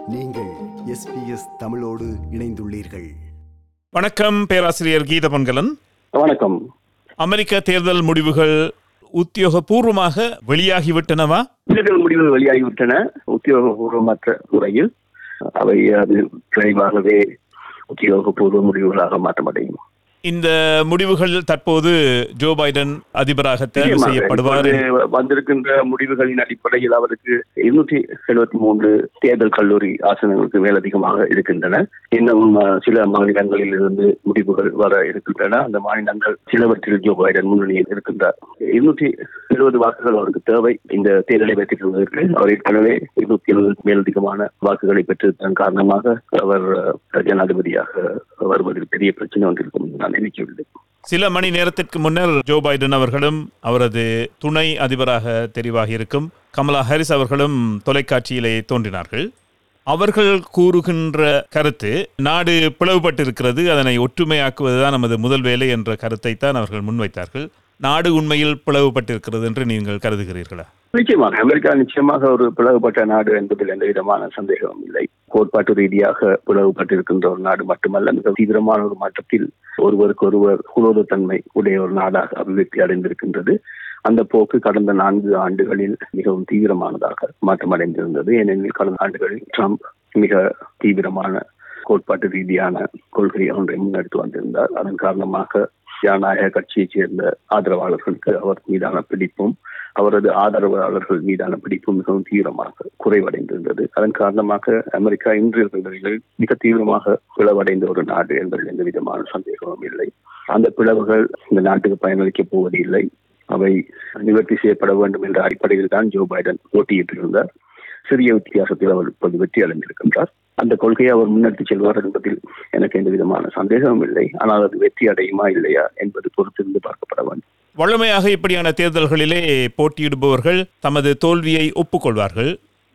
நீங்கள் எஸ்பிஎஸ் தமிழோடு இணைந்துள்ளீர்கள் வணக்கம் பேராசிரியர் கீத பொன்கலன் வணக்கம் அமெரிக்க தேர்தல் முடிவுகள் உத்தியோகபூர்வமாக வெளியாகிவிட்டனவா தேர்தல் முடிவுகள் வெளியாகிவிட்டன உத்தியோகபூர்வமற்ற முறையில் அவை அது விரைவாகவே உத்தியோகபூர்வ முடிவுகளாக மாற்றமடையும் இந்த முடிவுகள் தற்போது ஜோ பைடன் அதிபராக தேர்வு நிச்சயமாக. செய்யப்படுவார் இப்பொழுது வந்திருக்கின்ற முடிவுகளின் அடிப்படையில் அவருக்கு இருநூற்றி எழுபத்தி மூன்று தேர்தல் கல்லூரி ஆசனங்களுக்கு மேலதிகமாக இருக்கின்றன இன்னும் அஹ், சில மாநிலங்களில் இருந்து முடிவுகள் வர இருக்கின்றன அந்த மாநிலங்கள் சிலவற்றில் ஜோ பைடன் முன்னணியில் இருக்கின்றார் இருநூற்றி எழுபது வாக்குகள் அவருக்கு தேவை இந்த தேர்தலை வெற்றி பெறுவதற்கு அவர் ஏற்கனவே இருநூத்தி எழுபது மேலதிகமான வாக்குகளை பெற்றதன் காரணமாக அவர் அஹ், ஜனாதிபதியாக வருவதில் பெரிய பிரச்சனை வந்திருக்கும் என்று நான் நினைக்கவில்லை சில மணி நேரத்திற்கு முன்னர் ஜோ பைடன் அவர்களும் அவரது துணை அதிபராக தெரிவாகி இருக்கும் கமலா ஹாரிஸ் அவர்களும் தொலைக்காட்சியிலே தோன்றினார்கள் அவர்கள் கூறுகின்ற கருத்து நாடு பிளவுபட்டிருக்கிறது அதனை ஒற்றுமையாக்குவதுதான் நமது முதல் வேலை என்ற கருத்தை தான் அவர்கள் முன்வைத்தார்கள் நாடு உண்மையில் பிளவுபட்டிருக்கிறது என்று நீங்கள் கருதுகிறீர்களா நிச்சயமாக அமெரிக்கா நிச்சயமாக ஒரு பிளவுபட்ட நாடு என்பதில் எந்த விதமான சந்தேகமும் இல்லை கோட்பாட்டு ரீதியாக பிளவுபட்டிருக்கின்ற ஒரு நாடு மட்டுமல்ல மிக தீவிரமான ஒரு மட்டத்தில் ஒருவருக்கொருவர் குரோதத்தன்மை உடைய ஒரு நாடாக அபிவிருத்தி அடைந்திருக்கின்றது அந்த போக்கு கடந்த நான்கு ஆண்டுகளில் மிகவும் தீவிரமானதாக மாற்றமடைந்திருந்தது ஏனெனில் கடந்த ஆண்டுகளில் ட்ரம்ப் மிக தீவிரமான கோட்பாட்டு ரீதியான கொள்கை ஒன்றை முன்னெடுத்து வந்திருந்தார் அதன் காரணமாக ஜனநாயக கட்சியைச் சேர்ந்த ஆதரவாளர்களுக்கு அவர் மீதான பிடிப்பும் அவரது ஆதரவாளர்கள் மீதான பிடிப்பு மிகவும் தீவிரமாக குறைவடைந்திருந்தது அதன் காரணமாக அமெரிக்கா இன்று இருக்கிற நிலையில் மிக தீவிரமாக பிளவடைந்த ஒரு நாடு என்பதில் எந்த விதமான சந்தேகமும் இல்லை அந்த பிளவுகள் இந்த நாட்டுக்கு பயனளிக்கப் போவது இல்லை அவை நிவர்த்தி செய்யப்பட வேண்டும் என்ற அடிப்படையில் தான் ஜோ பைடன் போட்டியிட்டிருந்தார் சிறிய வித்தியாசத்தில் அவர் இப்போது வெற்றி அடைந்திருக்கின்றார் அந்த கொள்கையை அவர் முன்னெடுத்து செல்வார் என்பதில் எனக்கு எந்த விதமான சந்தேகமும் இல்லை ஆனால் அது வெற்றி அடையுமா இல்லையா என்பது பொறுத்திருந்து பார்க்கப்பட வேண்டும் வழமையாக இப்படியான தேர்தல்களிலே போட்டியிடுபவர்கள் தமது தோல்வியை ஒப்புக்கொள்வார்கள்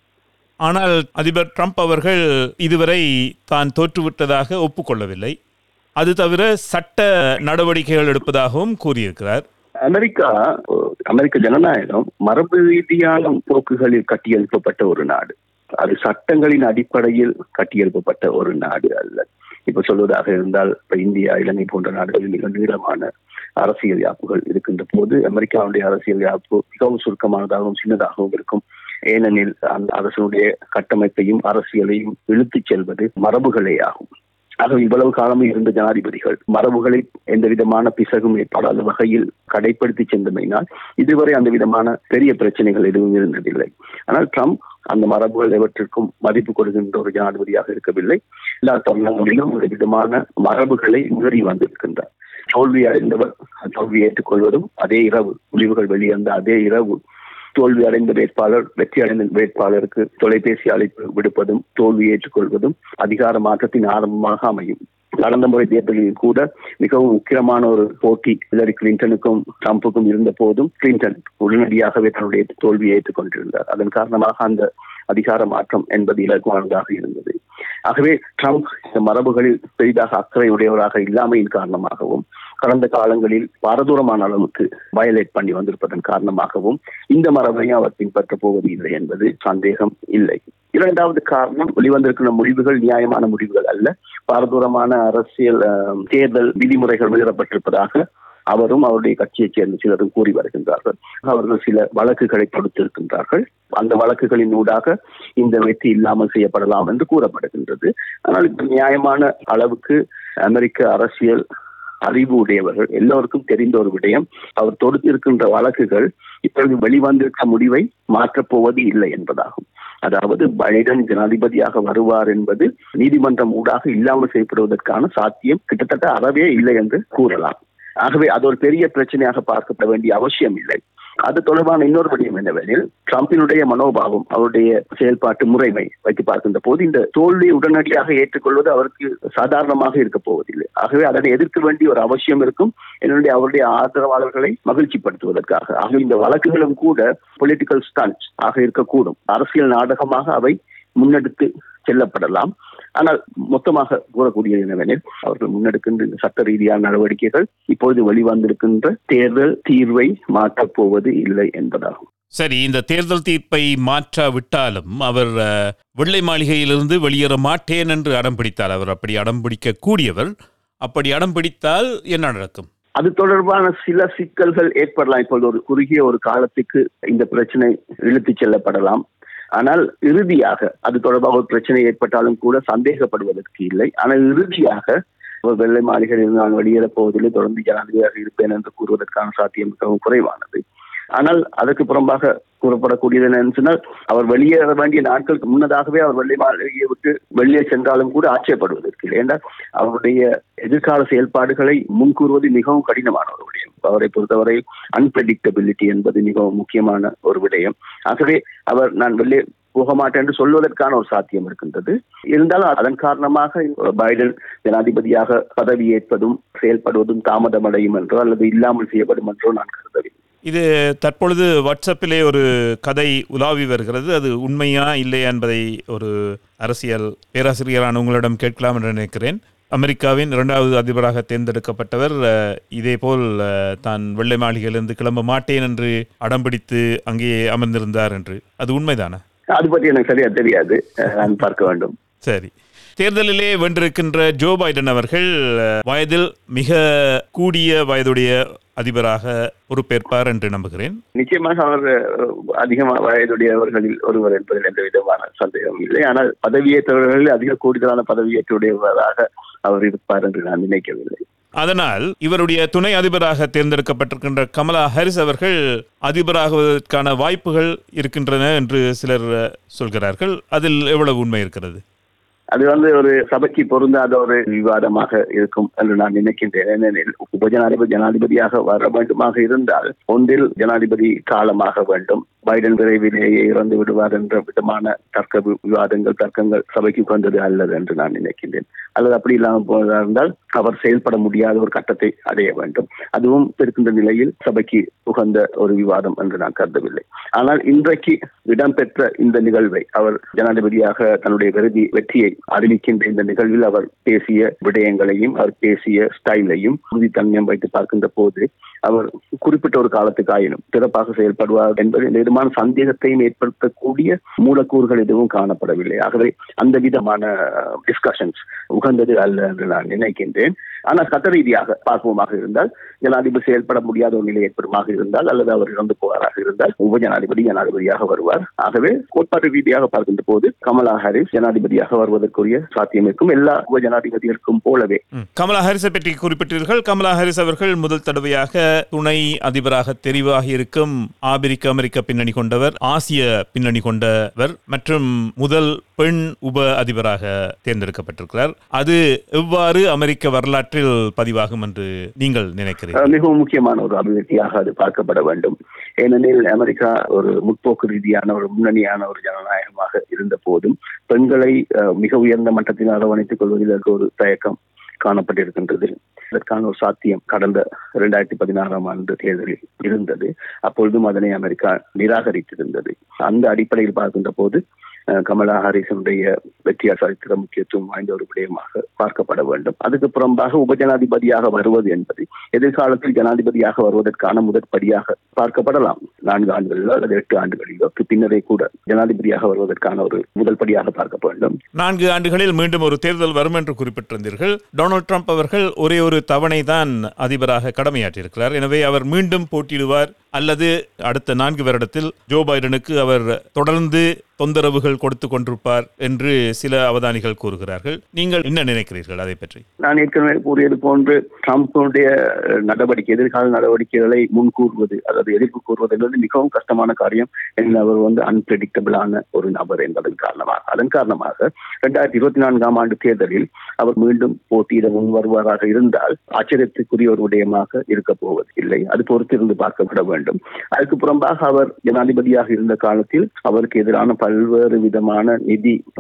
ஆனால் அதிபர் ட்ரம்ப் அவர்கள் இதுவரை தான் தோற்றுவிட்டதாக ஒப்புக்கொள்ளவில்லை அது தவிர சட்ட நடவடிக்கைகள் எடுப்பதாகவும் கூறியிருக்கிறார் அமெரிக்கா அமெரிக்க ஜனநாயகம் மரபு ரீதியான போக்குகளில் கட்டியெழுப்பப்பட்ட ஒரு நாடு அது சட்டங்களின் அடிப்படையில் கட்டியெழுப்பப்பட்ட ஒரு நாடு அல்ல இப்ப சொல்வதாக இருந்தால் இப்ப இந்தியா இலங்கை போன்ற நாடுகளில் மிக நீளமான அரசியல் யாப்புகள் இருக்கின்ற போது அமெரிக்காவுடைய அரசியல் யாப்பு மிகவும் சுருக்கமானதாகவும் சின்னதாகவும் இருக்கும் ஏனெனில் அந்த அரசனுடைய கட்டமைப்பையும் அரசியலையும் இழுத்துச் செல்வது மரபுகளே ஆகும் ஆக இவ்வளவு காலமும் இருந்த ஜனாதிபதிகள் மரபுகளை எந்த விதமான பிசகும் ஏற்படாத வகையில் கடைப்படுத்தி சென்றமையினால் இதுவரை அந்த விதமான பெரிய பிரச்சனைகள் எதுவும் இருந்ததில்லை ஆனால் ட்ரம்ப் அந்த மரபுகள் எவற்றிற்கும் மதிப்பு கொடுக்கின்ற ஒரு ஜனாதிபதியாக இருக்கவில்லை எல்லா தருணங்களிலும் ஒரு விதமான மரபுகளை மீறி வந்திருக்கின்றார் தோல்வி அடைந்தவர் தோல்வி ஏற்றுக்கொள்வதும் அதே இரவு முடிவுகள் வெளிவந்த அதே இரவு தோல்வி அடைந்த வேட்பாளர் வெற்றி அடைந்த வேட்பாளருக்கு தொலைபேசி அழைப்பு விடுப்பதும் தோல்வி ஏற்றுக்கொள்வதும் அதிகார மாற்றத்தின் ஆரம்பமாக அமையும் கடந்த முறை தேர்தலில் கூட மிகவும் முக்கியமான ஒரு போட்டி ஹிலரி கிளின்டனுக்கும் ட்ரம்புக்கும் இருந்த போதும் கிளின்டன் உடனடியாகவே தன்னுடைய தோல்வியை ஏற்றுக்கொண்டிருந்தார் அதன் காரணமாக அந்த அதிகார மாற்றம் என்பது இலகுவானதாக இருந்தது ஆகவே ட்ரம்ப் இந்த மரபுகளில் பெரிதாக அக்கறை உடையவராக இல்லாமையின் காரணமாகவும் கடந்த காலங்களில் பாரதூரமான அளவுக்கு வயலேட் பண்ணி வந்திருப்பதன் காரணமாகவும் இந்த மரபையும் அவர் பின்பற்றப் போவது இல்லை என்பது சந்தேகம் இல்லை இரண்டாவது காரணம் வெளிவந்திருக்கிற முடிவுகள் நியாயமான முடிவுகள் அல்ல பாரதூரமான அரசியல் அஹ், தேர்தல் விதிமுறைகள் மீறப்பட்டிருப்பதாக அவரும் அவருடைய கட்சியைச் சேர்ந்த சிலரும் கூறி வருகின்றார்கள் அவர்கள் சில வழக்குகளை தொடுத்திருக்கின்றார்கள் அந்த வழக்குகளின் ஊடாக இந்த வெற்றி இல்லாமல் செய்யப்படலாம் என்று கூறப்படுகின்றது ஆனால் இப்ப நியாயமான அளவுக்கு அமெரிக்க அரசியல் அறிவு உடையவர்கள் எல்லோருக்கும் தெரிந்த ஒரு விடயம் அவர் தொடுத்திருக்கின்ற வழக்குகள் இப்பொழுது வெளிவந்திருக்க முடிவை மாற்றப் போவது இல்லை என்பதாகும் அதாவது பைடன் ஜனாதிபதியாக வருவார் என்பது நீதிமன்றம் ஊடாக இல்லாமல் செய்யப்படுவதற்கான சாத்தியம் கிட்டத்தட்ட அறவே இல்லை என்று கூறலாம் ஆகவே அது ஒரு பெரிய பிரச்சனையாக பார்க்கப்பட வேண்டிய அவசியம் இல்லை அது தொடர்பான இன்னொரு விடயம் என்னவெனில் ட்ரம்பினுடைய மனோபாவம் அவருடைய செயல்பாட்டு முறைமை வைத்து பார்க்கின்ற போது இந்த தோல்வியை உடனடியாக ஏற்றுக்கொள்வது அவருக்கு சாதாரணமாக இருக்க போவதில்லை ஆகவே அதனை எதிர்க்க வேண்டிய ஒரு அவசியம் இருக்கும் என்னுடைய அவருடைய ஆதரவாளர்களை மகிழ்ச்சிப்படுத்துவதற்காக ஆகவே இந்த வழக்குகளும் கூட பொலிட்டிக்கல் ஸ்டன்ஸ் ஆக இருக்கக்கூடும் அரசியல் நாடகமாக அவை முன்னெடுத்து செல்லப்படலாம் ஆனால் மொத்தமாக கூறக்கூடியது என்னவெனில் அவர்கள் முன்னெடுக்கின்ற இந்த சட்ட ரீதியான நடவடிக்கைகள் இப்பொழுது வெளிவந்திருக்கின்ற தேர்தல் தீர்வை மாற்றப் போவது இல்லை என்பதாகும் சரி இந்த தேர்தல் தீர்ப்பை மாற்றாவிட்டாலும் அவர் அஹ், வெள்ளை மாளிகையிலிருந்து வெளியேற மாட்டேன் என்று அடம் பிடித்தார் அவர் அப்படி அடம் பிடிக்க கூடியவர் அப்படி அடம் பிடித்தால் என்ன நடக்கும் அது தொடர்பான சில சிக்கல்கள் ஏற்படலாம் இப்பொழுது ஒரு குறுகிய ஒரு காலத்துக்கு இந்த பிரச்சனை இழுத்துச் செல்லப்படலாம் ஆனால் இறுதியாக அது தொடர்பாக ஒரு பிரச்சனை ஏற்பட்டாலும் கூட சந்தேகப்படுவதற்கு இல்லை ஆனால் இறுதியாக அவர் வெள்ளை மாளிகையில் நான் வெளியேறப் போவதில்லை தொடர்ந்து ஜனாதிபதியாக இருப்பேன் என்று கூறுவதற்கான சாத்தியம் மிகவும் குறைவானது ஆனால் அதற்கு புறம்பாக கூறப்படக்கூடியது என்னன்னு சொன்னால் அவர் வெளியேற வேண்டிய நாட்களுக்கு முன்னதாகவே அவர் வெள்ளை மாளிகையை விட்டு வெளியே சென்றாலும் கூட ஆச்சரியப்படுவதற்கு இல்லை என்றால் அவருடைய எதிர்கால செயல்பாடுகளை முன்கூறுவது மிகவும் கடினமான ஒரு விடயம் அவரை பொறுத்தவரை அன்பிரடிக்டபிலிட்டி என்பது மிகவும் முக்கியமான ஒரு விடயம் ஆகவே அவர் நான் வெளியே போக மாட்டேன் என்று சொல்வதற்கான ஒரு சாத்தியம் இருக்கின்றது இருந்தாலும் அதன் காரணமாக பைடன் ஜனாதிபதியாக பதவியேற்பதும் செயல்படுவதும் தாமதமடையும் என்றோ அல்லது இல்லாமல் செய்யப்படும் என்றோ நான் கருதவில்லை இது தற்பொழுது வாட்ஸ்அப்பிலே ஒரு கதை உலாவி வருகிறது அது உண்மையா இல்லையா என்பதை ஒரு அரசியல் பேராசிரியரான உங்களிடம் கேட்கலாம் என்று நினைக்கிறேன் அமெரிக்காவின் இரண்டாவது அதிபராக தேர்ந்தெடுக்கப்பட்டவர் அஹ், இதேபோல் அஹ், தான் வெள்ளை மாளிகையிலிருந்து கிளம்ப மாட்டேன் என்று அடம்பிடித்து அங்கேயே அமர்ந்திருந்தார் என்று அது உண்மைதானா அது பற்றி எனக்கு சரியா தெரியாது அஹ் நான் பார்க்க வேண்டும் சரி தேர்தலிலே வென்றிருக்கின்ற ஜோ பைடன் அவர்கள் அஹ், வயதில் மிக கூடிய வயதுடைய அதிபராக பொறுப்பேற்பார் என்று நம்புகிறேன் நிச்சயமாக அவர் அஹ், அதிகமாக வயதுடையவர்களில் ஒருவர் என்பதில் எந்த விதமான சந்தேகம் இல்லை ஆனால் பதவியேற்றவர்களில் அதிக கூடுதலான பதவியேற்றுடையவராக அவர் இருப்பார் என்று நான் நினைக்கவில்லை அதனால் இவருடைய துணை அதிபராக தேர்ந்தெடுக்கப்பட்டிருக்கின்ற கமலா ஹாரிஸ் அவர்கள் அதிபராகுவதற்கான வாய்ப்புகள் இருக்கின்றன என்று சிலர் அஹ், சொல்கிறார்கள் அதில் எவ்வளவு உண்மை இருக்கிறது அது வந்து ஒரு சபைக்கு பொருந்தாத ஒரு விவாதமாக இருக்கும் என்று நான் நினைக்கின்றேன் ஏனெனில் உபஜனாதிபதி ஜனாதிபதியாக வர வேண்டுமாக இருந்தால் ஒன்றில் ஜனாதிபதி காலமாக வேண்டும் பைடன் விரைவிலேயே இறந்து விடுவார் என்ற விதமான தர்க்க வி- விவாதங்கள் தர்க்கங்கள் சபைக்கு வந்தது அல்லது என்று நான் நினைக்கின்றேன் அல்லது அப்படி இல்லாமல் போவதா இருந்தால் அவர் செயல்பட முடியாத ஒரு கட்டத்தை அடைய வேண்டும் அதுவும் இருக்கின்ற நிலையில் சபைக்கு உகந்த ஒரு விவாதம் என்று நான் கருதவில்லை ஆனால் இன்றைக்கு இடம்பெற்ற இந்த நிகழ்வை அவர் ஜனாதிபதியாக தன்னுடைய விருதி வெற்றியை அறிவிக்கின்ற இந்த நிகழ்வில் அவர் பேசிய விடயங்களையும் அவர் பேசிய ஸ்டைலையும் உறுதித்தன்மையும் வைத்து பார்க்கின்ற போது அவர் குறிப்பிட்ட ஒரு காலத்துக்கு ஆயினும் சிறப்பாக செயல்படுவார் என்பது நிர்மாண சந்தேகத்தையும் ஏற்படுத்தக்கூடிய மூலக்கூறுகள் எதுவும் காணப்படவில்லை ஆகவே அந்த விதமான டிஸ்கஷன்ஸ் உகந்தது அல்ல என்று நான் நினைக்கின்றேன் ஆனால் சட்ட ரீதியாக பார்ப்போமாக இருந்தால் ஜனாதிபதி செயல்பட முடியாத ஒரு நிலை ஏற்படுமாக இருந்தால் அல்லது அவர் இறந்து போவாராக இருந்தால் உப ஜனாதிபதி ஜனாதிபதியாக வருவார் ஆகவே கோட்பாட்டு ரீதியாக பார்க்கின்ற போது கமலா ஹாரிஸ் ஜனாதிபதியாக வருவதற்குரிய சாத்தியம் இருக்கும் எல்லா உப ஜனாதிபதிகளுக்கும் போலவே ம். கமலா ஹாரிஸை பற்றி குறிப்பிட்டீர்கள் கமலா ஹாரிஸ் அவர்கள் முதல் தடவையாக துணை அதிபராக தெரிவாகி இருக்கும் ஆபிரிக்க அமெரிக்க பின்னணி கொண்டவர் ஆசிய பின்னணி கொண்டவர் மற்றும் முதல் பெண் உப அதிபராக தேர்ந்தெடுக்கப்பட்டிருக்கிறார் அது எவ்வாறு அமெரிக்க வரலாற்றில் பதிவாகும் என்று நீங்கள் நினைக்கிறீர்கள் அஹ் மிகவும் முக்கியமான ஒரு அபிவிருத்தியாக அது பார்க்கப்பட வேண்டும் ஏனெனில் அமெரிக்கா ஒரு முற்போக்கு ரீதியான ஒரு முன்னணியான ஒரு ஜனநாயகமாக இருந்த போதும் பெண்களை அஹ், மிக உயர்ந்த மட்டத்தில் அரவணைத்துக் கொள்வதில் அதற்கு ஒரு தயக்கம் காணப்பட்டிருக்கின்றது அதற்கான ஒரு சாத்தியம் கடந்த இரண்டாயிரத்தி பதினாறாம் ஆண்டு தேர்தலில் இருந்தது அப்பொழுதும் அதனை அமெரிக்கா நிராகரித்திருந்தது அந்த அடிப்படையில் பார்க்கின்ற போது அஹ், கமலா ஹாரிசனுடைய வெற்றியார் சரித்திர முக்கியத்துவம் வாய்ந்த ஒரு விடயமாக பார்க்கப்பட வேண்டும் அதுக்கு புறம்பாக உபஜனாதிபதியாக வருவது என்பது எதிர்காலத்தில் ஜனாதிபதியாக வருவதற்கான முதற்படியாக பார்க்கப்படலாம் நான்கு ஆண்டுகளிலோ அல்லது எட்டு ஆண்டுகளிலோ பின்னரே கூட ஜனாதிபதியாக வருவதற்கான ஒரு முதல் படியாக பார்க்க வேண்டும் நான்கு ஆண்டுகளில் மீண்டும் ஒரு தேர்தல் வரும் என்று குறிப்பிட்டிருந்தீர்கள் டொனால்ட் ட்ரம்ப் அவர்கள் ஒரே ஒரு தவணை தான் அதிபராக கடமையாற்றியிருக்கிறார் எனவே அவர் மீண்டும் போட்டியிடுவார் அல்லது அடுத்த நான்கு வருடத்தில் ஜோ பைடனுக்கு அவர் தொடர்ந்து தொந்தரவுகள் கொடுத்து கொண்டிருப்பார் என்று சில அவதானிகள் கூறுகிறார்கள் நீங்கள் என்ன நினைக்கிறீர்கள் அதை பற்றி நான் ஏற்கனவே கூறியது போன்று ட்ரம்புடைய நடவடிக்கை எதிர்கால நடவடிக்கைகளை முன்கூறுவது அதாவது எதிர்ப்பு கூறுவது என்பது மிகவும் கஷ்டமான காரியம் ஏனெனில் அவர் வந்து அன்பிரடிக்டபிளான ஒரு நபர் என்பதன் காரணமாக அதன் காரணமாக இரண்டாயிரத்தி இருபத்தி நான்காம் ஆண்டு தேர்தலில் அவர் மீண்டும் போட்டியிட முன் வருவாராக இருந்தால் ஆச்சரியத்துக்குரிய ஒரு விடயமாக இருக்க போவது இல்லை அது பொறுத்திருந்து பார்க்கப்பட வேண்டும் அதுக்கு புறம்பாக அவர் ஜனாதிபதியாக இருந்த காலத்தில் அவருக்கு எதிரான பல்வேறு விதமான நிதி முறை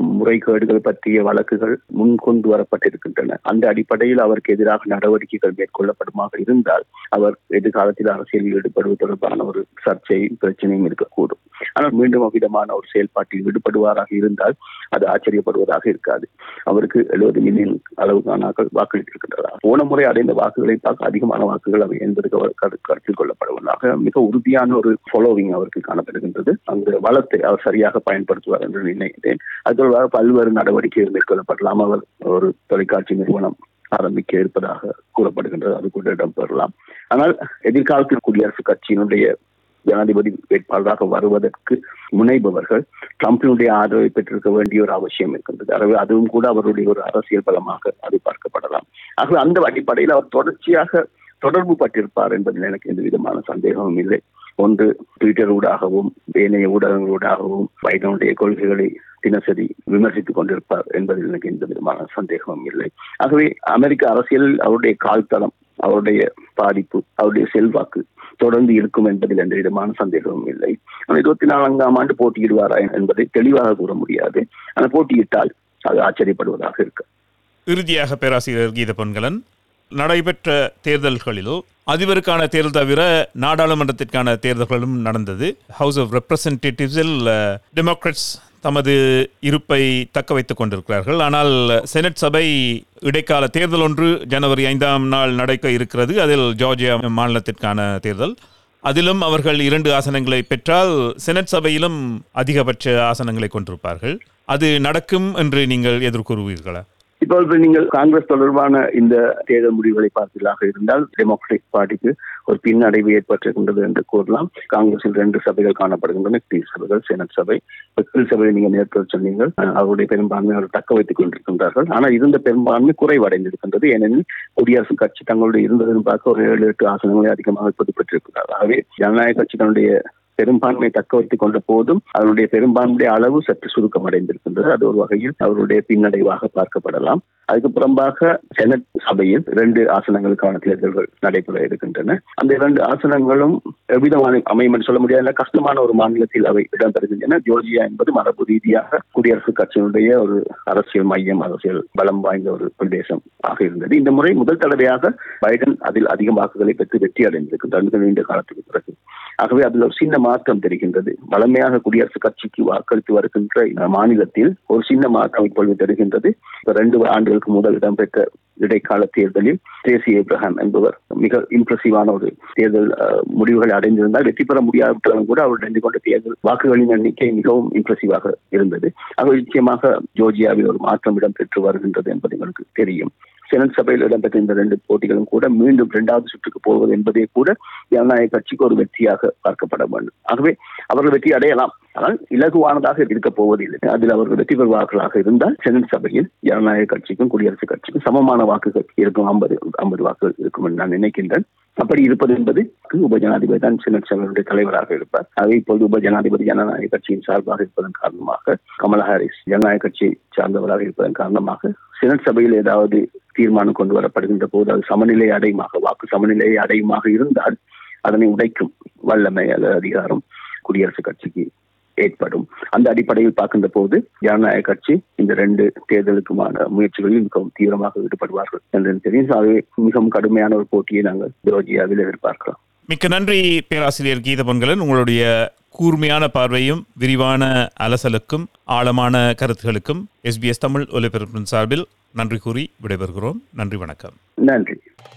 முறைகேடுகள் பற்றிய வழக்குகள் முன்கொண்டு வரப்பட்டிருக்கின்றன அந்த அடிப்படையில் அவருக்கு எதிராக நடவடிக்கைகள் மேற்கொள்ளப்படுமாக இருந்தால் அவர் எதிர்காலத்தில் அரசியலில் ஈடுபடுவது தொடர்பான ஒரு சர்ச்சையும் பிரச்சனையும் இருக்கக்கூடும் ஆனால் மீண்டும் அவ்விதமான ஒரு செயல்பாட்டில் ஈடுபடுவாராக இருந்தால் அது ஆச்சரியப்படுவதாக இருக்காது அவருக்கு எழுபது மில்லியன் அளவுக்கான வாக்களித்திருக்கின்றனர் போன முறை அடைந்த வாக்குகளை பார்க்க அதிகமான வாக்குகள் அவை என்பது கரு- கரு- கருத்தில் கொள்ளப்படுவதாக மிக உறுதியான ஒரு ஃபாலோவிங் அவருக்கு காணப்படுகின்றது அந்த வளத்தை அவர் சரியாக பயன்படுத்துவார் என்று நினைக்கிறேன் அது தொடர்பாக பல்வேறு நடவடிக்கைகள் மேற்கொள்ளப்படலாம் அவர் ஒரு தொலைக்காட்சி நிறுவனம் ஆரம்பிக்க இருப்பதாக கூறப்படுகின்றது அது கூட இடம்பெறலாம் ஆனால் எதிர்காலத்தில் குடியரசுக் கட்சியினுடைய ஜனாதிபதி வேட்பாளராக வருவதற்கு முனைபவர்கள் ட்ரம்பினுடைய ஆதரவை பெற்றிருக்க வேண்டிய ஒரு அவசியம் இருக்கின்றது ஆகவே அதுவும் கூட அவருடைய ஒரு அரசியல் பலமாக அது பார்க்கப்படலாம் ஆகவே அந்த அடிப்படையில் அவர் தொடர்ச்சியாக தொடர்பு பட்டிருப்பார் என்பதில் எனக்கு எந்த விதமான சந்தேகமும் இல்லை ஒன்று ட்விட்டர் ஊடாகவும் ஏனைய ஊடகங்களூடாகவும் பைடனுடைய கொள்கைகளை தினசரி விமர்சித்துக் கொண்டிருப்பார் என்பதில் எனக்கு எந்த விதமான சந்தேகமும் இல்லை ஆகவே அமெரிக்க அரசியலில் அவருடைய கால்தளம் அவருடைய பாதிப்பு அவருடைய செல்வாக்கு தொடர்ந்து இருக்கும் என்பதில் எந்த விதமான சந்தேகமும் இல்லை ஆனால் இருபத்தி நான்காம் ஆண்டு போட்டியிடுவாரா என்பதை தெளிவாக கூற முடியாது ஆனால் போட்டியிட்டால் அது ஆச்சரியப்படுவதாக இருக்கு இறுதியாக பேராசிரியர் கீத பொன்கலன் நடைபெற்ற தேர்தல்களில் அதிபருக்கான தேர்தல் தவிர நாடாளுமன்றத்திற்கான தேர்தல்களும் நடந்தது ஹவுஸ் ஆஃப் ரெப்ரசன்டேட்டிவ்ஸில் டெமோக்ரட்ஸ் தமது இருப்பை தக்க வைத்துக் கொண்டிருக்கிறார்கள் ஆனால் செனட் சபை இடைக்கால தேர்தல் ஒன்று ஜனவரி ஐந்தாம் நாள் நடக்க இருக்கிறது அதில் ஜார்ஜியா மாநிலத்திற்கான தேர்தல் அதிலும் அவர்கள் இரண்டு ஆசனங்களை பெற்றால் செனட் சபையிலும் அதிகபட்ச ஆசனங்களை கொண்டிருப்பார்கள் அது நடக்கும் என்று நீங்கள் எதிர்கூறுவீர்களா இப்பொழுது நீங்கள் காங்கிரஸ் தொடர்பான இந்த தேர்தல் முடிவுகளை பார்த்ததாக இருந்தால் டெமோக்ராட்டிக் பார்ட்டிக்கு ஒரு பின்னடைவு ஏற்பட்டிருக்கின்றது என்று கூறலாம் காங்கிரஸில் ரெண்டு சபைகள் காணப்படுகின்றன கீழ் சபைகள் செனட் சபை இப்ப கீழ் சபையை நீங்க நேற்று சொன்னீங்கள் அஹ் அவருடைய பெரும்பான்மை அவர் தக்க வைத்துக் கொண்டிருக்கின்றார்கள் ஆனால் இருந்த பெரும்பான்மை குறைவடைந்திருக்கின்றது ஏனெனில் குடியரசுக் கட்சி தங்களுடைய இருந்ததுன்னு பார்க்க ஒரு ஏழு எட்டு ஆசனங்களை அதிகமாக பெற்றிருக்கிறார் ஆகவே ஜனநாயக கட்சி தன்னுடைய பெரும்பான்மை தக்க வைத்துக் கொண்ட போதும் அதனுடைய பெரும்பான்மையுடைய அளவு சற்று சுருக்கம் அடைந்திருக்கின்றது அது ஒரு வகையில் அவருடைய பின்னடைவாக பார்க்கப்படலாம் அதுக்கு புறம்பாக செனட் சபையில் இரண்டு ஆசனங்களுக்கான தேர்தல்கள் நடைபெற இருக்கின்றன அந்த இரண்டு ஆசனங்களும் எவ்விதமான அமையும் என்று சொல்ல முடியாத கஷ்டமான ஒரு மாநிலத்தில் அவை இடம்பெறுகின்றன ஜோர்ஜியா என்பது மரபு ரீதியாக குடியரசுக் கட்சியினுடைய ஒரு அரசியல் மையம் அரசியல் பலம் வாய்ந்த ஒரு பிரதேசம் ஆக இருந்தது இந்த முறை முதல் தடவையாக பைடன் அதில் அதிக வாக்குகளை பெற்று வெற்றி அடைந்திருக்கின்றார் மிக நீண்ட காலத்துக்கு பிறகு ஆகவே அதில் ஒரு சின்ன மாற்றம் தெரிகின்றது வளமையாக குடியரசுக் கட்சிக்கு வாக்களித்து வருகின்ற இந்த மாநிலத்தில் ஒரு சின்ன மாற்றம் இப்பொழுது தெரிகின்றது இப்ப ரெண்டு ஆண்டுகளுக்கு முதல் இடம்பெற்ற இடைக்கால தேர்தலில் தேசி ஏப்ரஹாம் என்பவர் மிக இம்ப்ரெசிவான ஒரு தேர்தல் அஹ், முடிவுகளை அடைந்திருந்தால் வெற்றி பெற முடியாவிட்டாலும் கூட அவர் அடைந்து கொண்ட தேர்தல் வாக்குகளின் எண்ணிக்கை மிகவும் இம்ப்ரெசிவாக இருந்தது ஆகவே நிச்சயமாக ஜோர்ஜியாவில் ஒரு மாற்றம் இடம்பெற்று வருகின்றது என்பது எங்களுக்கு தெரியும் செனட் சபையில் இடம்பெற்ற இந்த ரெண்டு போட்டிகளும் கூட மீண்டும் இரண்டாவது சுற்றுக்கு போவது என்பதே கூட ஜனநாயக கட்சிக்கு ஒரு வெற்றியாக பார்க்கப்பட வேண்டும் ஆகவே அவர்கள் வெற்றி அடையலாம் ஆனால் இலகுவானதாக இருக்க போவதில்லை அதில் அவர்கள் வெற்றி பெறுவார்களாக இருந்தால் செனட் சபையில் ஜனநாயக கட்சிக்கும் குடியரசுக் கட்சிக்கும் சமமான வாக்குகள் இருக்கும் ஐம்பது ஐம்பது வாக்குகள் இருக்கும் என்று நான் நினைக்கின்றேன் அப்படி இருப்பது என்பது உப ஜனாதிபதி தான் செனட் சபையினுடைய தலைவராக இருப்பார் ஆகவே இப்பொழுது உப ஜனாதிபதி ஜனநாயக கட்சியின் சார்பாக இருப்பதன் காரணமாக கமலா ஹாரிஸ் ஜனநாயக கட்சியை சார்ந்தவராக இருப்பதன் காரணமாக செனட் சபையில் ஏதாவது தீர்மானம் கொண்டு வரப்படுகின்ற போது அது சமநிலை அடையுமாக வாக்கு சமநிலையை அடையுமாக இருந்தால் அதனை உடைக்கும் வல்லமை அல்லது அதிகாரம் குடியரசுக் கட்சிக்கு ஏற்படும் அந்த அடிப்படையில் பார்க்கின்ற போது ஜனநாயக கட்சி இந்த ரெண்டு தேர்தலுக்குமான முயற்சிகளில் மிகவும் தீவிரமாக ஈடுபடுவார்கள் என்று எனக்கு தெரியும் ஆகவே மிகவும் கடுமையான ஒரு போட்டியை நாங்கள் ஜோர்ஜியாவில் எதிர்பார்க்கலாம் மிக்க நன்றி பேராசிரியர் கீத பொன்கலன் உங்களுடைய கூர்மையான பார்வையும் விரிவான அலசலுக்கும் ஆழமான கருத்துகளுக்கும் எஸ்பிஎஸ் தமிழ் ஒலிபரப்பின் சார்பில் நன்றி கூறி விடைபெறுகிறோம் நன்றி வணக்கம் நன்றி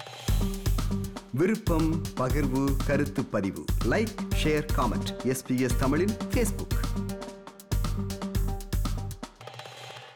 விருப்பம் பகிர்வு கருத்து பதிவு லைக் ஷேர் காமெண்ட் எஸ்பிஎஸ் தமிழின் ஃபேஸ்புக்